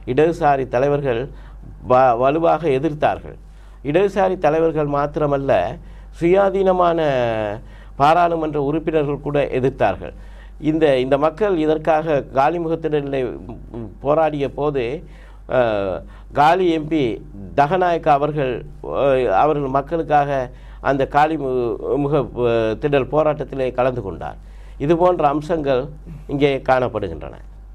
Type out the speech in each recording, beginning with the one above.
இடதுசாரி தலைவர்கள் வ வலுவாக எதிர்த்தார்கள் இடதுசாரி தலைவர்கள் மாத்திரமல்ல சுயாதீனமான பாராளுமன்ற உறுப்பினர்கள் கூட எதிர்த்தார்கள் இந்த இந்த மக்கள் இதற்காக காலிமுகத்தினரில் போராடிய போது அஹ், காலி எம்பி தகநாயக்கா அவர்கள் அஹ், அவர்கள் மக்களுக்காக அந்த காலி மு- முக அஹ், திடல் போராட்டத்திலே கலந்து கொண்டார் இது போன்ற அம்சங்கள் இங்கே காணப்படுகின்றன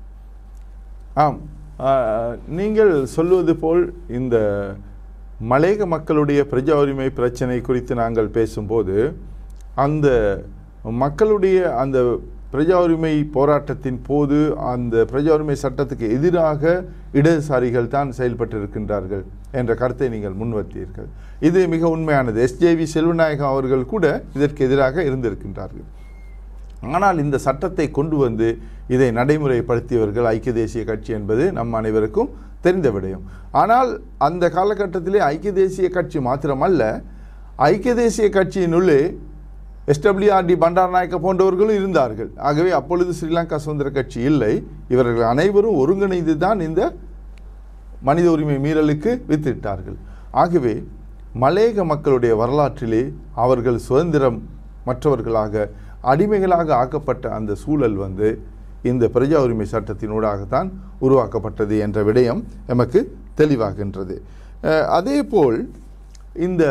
ஆம் ஆ, நீங்கள் சொல்வது போல் இந்த மலையக மக்களுடைய பிரஜா உரிமை பிரச்சனை குறித்து நாங்கள் பேசும்போது அந்த மக்களுடைய அந்த பிரஜா உரிமை போராட்டத்தின் போது அந்த பிரஜா உரிமை சட்டத்துக்கு எதிராக இடதுசாரிகள் தான் செயல்பட்டிருக்கின்றார்கள் என்ற கருத்தை நீங்கள் முன்வைத்தீர்கள் இது மிக உண்மையானது எஸ்ஜேவி செல்வநாயகம் அவர்கள் கூட இதற்கு எதிராக இருந்திருக்கின்றார்கள் ஆனால் இந்த சட்டத்தை கொண்டு வந்து இதை நடைமுறைப்படுத்தியவர்கள் ஐக்கிய தேசிய கட்சி என்பது நம் அனைவருக்கும் தெரிந்த விடயம் ஆனால் அந்த காலகட்டத்திலே ஐக்கிய தேசிய கட்சி மாத்திரமல்ல ஐக்கிய தேசிய கட்சியினுள்ளே எஸ்டபிள்யூஆர்டி பண்டாரநாயக்க போன்றவர்களும் இருந்தார்கள் ஆகவே அப்பொழுது ஸ்ரீலங்கா சுதந்திர கட்சி இல்லை இவர்கள் அனைவரும் ஒருங்கிணைந்து தான் இந்த மனித உரிமை மீறலுக்கு வித்திட்டார்கள் ஆகவே மலேக மக்களுடைய வரலாற்றிலே அவர்கள் சுதந்திரம் மற்றவர்களாக அடிமைகளாக ஆக்கப்பட்ட அந்த சூழல் வந்து இந்த பிரஜா உரிமை சட்டத்தினூடாகத்தான் உருவாக்கப்பட்டது என்ற விடயம் எமக்கு தெளிவாகின்றது அஹ், அதேபோல் இந்த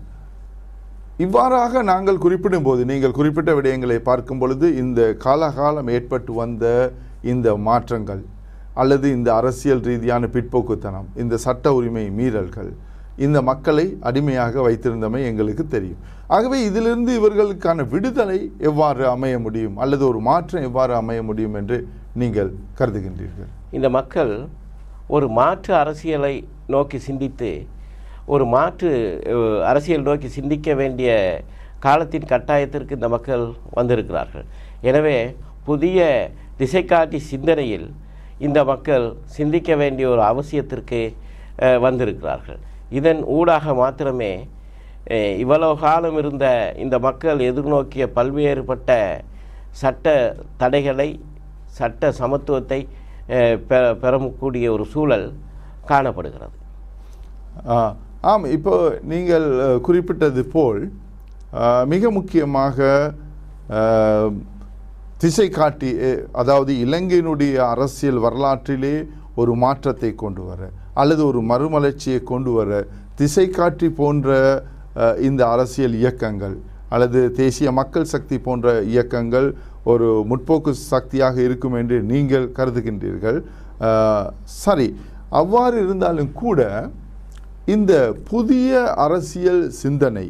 இவ்வாறாக நாங்கள் குறிப்பிடும்போது நீங்கள் குறிப்பிட்ட விடயங்களை பார்க்கும் பொழுது இந்த காலகாலம் ஏற்பட்டு வந்த இந்த மாற்றங்கள் அல்லது இந்த அரசியல் ரீதியான பிற்போக்குத்தனம் இந்த சட்ட உரிமை மீறல்கள் இந்த மக்களை அடிமையாக வைத்திருந்தமை எங்களுக்கு தெரியும் ஆகவே இதிலிருந்து இவர்களுக்கான விடுதலை எவ்வாறு அமைய முடியும் அல்லது ஒரு மாற்றம் எவ்வாறு அமைய முடியும் என்று நீங்கள் கருதுகின்றீர்கள் இந்த மக்கள் ஒரு மாற்று அரசியலை நோக்கி சிந்தித்து ஒரு மாற்று அஹ், அரசியல் நோக்கி சிந்திக்க வேண்டிய காலத்தின் கட்டாயத்திற்கு இந்த மக்கள் வந்திருக்கிறார்கள் எனவே புதிய திசைகாட்டி சிந்தனையில் இந்த மக்கள் சிந்திக்க வேண்டிய ஒரு அவசியத்திற்கு அஹ், வந்திருக்கிறார்கள் இதன் ஊடாக மாத்திரமே அஹ், இவ்வளவு காலம் இருந்த இந்த மக்கள் எதிர்நோக்கிய பல்வேறுபட்ட சட்ட தடைகளை சட்ட சமத்துவத்தை அஹ், பெற பெறக்கூடிய ஒரு சூழல் காணப்படுகிறது ஆ, ஆம் இப்போ நீங்கள் அஹ், குறிப்பிட்டது போல் அஹ், மிக முக்கியமாக அஹ், திசை காட்டி அஹ், அதாவது இலங்கையினுடைய அரசியல் வரலாற்றிலே ஒரு மாற்றத்தை கொண்டு வர அல்லது ஒரு மறுமலர்ச்சியை கொண்டு வர திசை காட்டி போன்ற அஹ், இந்த அரசியல் இயக்கங்கள் அல்லது தேசிய மக்கள் சக்தி போன்ற இயக்கங்கள் ஒரு முற்போக்கு சக்தியாக இருக்கும் என்று நீங்கள் கருதுகின்றீர்கள் அஹ், சரி அவ்வாறு இருந்தாலும் கூட இந்த புதிய அரசியல் சிந்தனை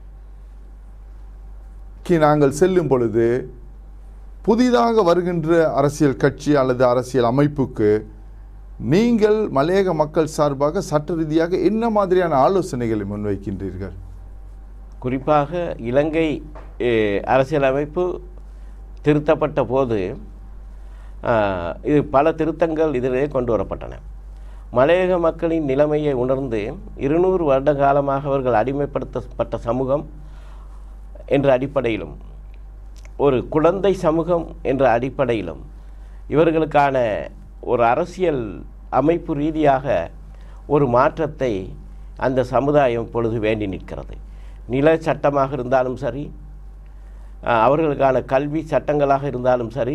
க்கு நாங்கள் செல்லும் பொழுது புதிதாக வருகின்ற அரசியல் கட்சி அல்லது அரசியல் அமைப்புக்கு நீங்கள் மலையக மக்கள் சார்பாக சட்ட ரீதியாக என்ன மாதிரியான ஆலோசனைகளை முன்வைக்கின்றீர்கள் குறிப்பாக இலங்கை அஹ், அரசியலமைப்பு திருத்தப்பட்ட போது அஹ், இது பல திருத்தங்கள் இதிலே கொண்டு வரப்பட்டன மலையக மக்களின் நிலைமையை உணர்ந்து இருநூறு வருட காலமாக அவர்கள் அடிமைப்படுத்தப்பட்ட சமூகம் என்ற அடிப்படையிலும் ஒரு குழந்தை சமூகம் என்ற அடிப்படையிலும் இவர்களுக்கான ஒரு அரசியல் அமைப்பு ரீதியாக ஒரு மாற்றத்தை அந்த சமுதாயம் இப்பொழுது வேண்டி நிற்கிறது நில சட்டமாக இருந்தாலும் சரி அஹ், அவர்களுக்கான கல்வி சட்டங்களாக இருந்தாலும் சரி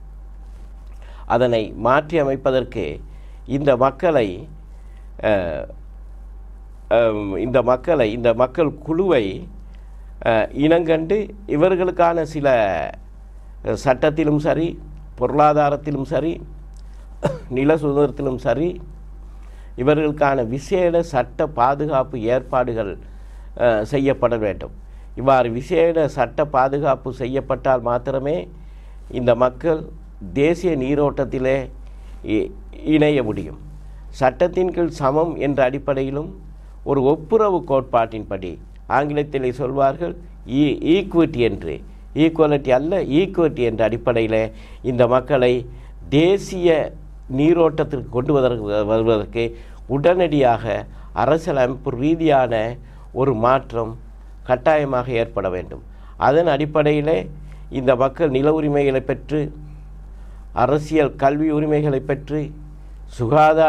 அதனை மாற்றி அமைப்பதற்கு இந்த மக்களை அஹ், அம், இந்த மக்களை இந்த மக்கள் குழுவை அஹ், இனங்கண்டு இவர்களுக்கான சில அஹ், சட்டத்திலும் சரி பொருளாதாரத்திலும் சரி நில சுதந்திரத்திலும் சரி இவர்களுக்கான விசேட சட்ட பாதுகாப்பு ஏற்பாடுகள் அஹ், செய்யப்பட வேண்டும் இவ்வாறு விசேட சட்ட பாதுகாப்பு செய்யப்பட்டால் மாத்திரமே இந்த மக்கள் தேசிய நீரோட்டத்திலே இ- இணைய முடியும் சட்டத்தின் கீழ் சமம் என்ற அடிப்படையிலும் ஒரு ஒப்புரவு கோட்பாட்டின்படி ஆங்கிலத்திலே சொல்வார்கள் ஈ ஈக்குவிட்டி என்று ஈக்குவலிட்டி அல்ல ஈக்குவிட்டி என்ற அடிப்படையில் இந்த மக்களை தேசிய நீரோட்டத்திற்கு கொண்டு வருவதற்கு வருவதற்கு உடனடியாக அரசியலமைப்பு ரீதியான ஒரு மாற்றம் கட்டாயமாக ஏற்பட வேண்டும் அதன் அடிப்படையிலே இந்த மக்கள் நில உரிமைகளை பெற்று அரசியல் கல்வி உரிமைகளை பெற்று சுகாதார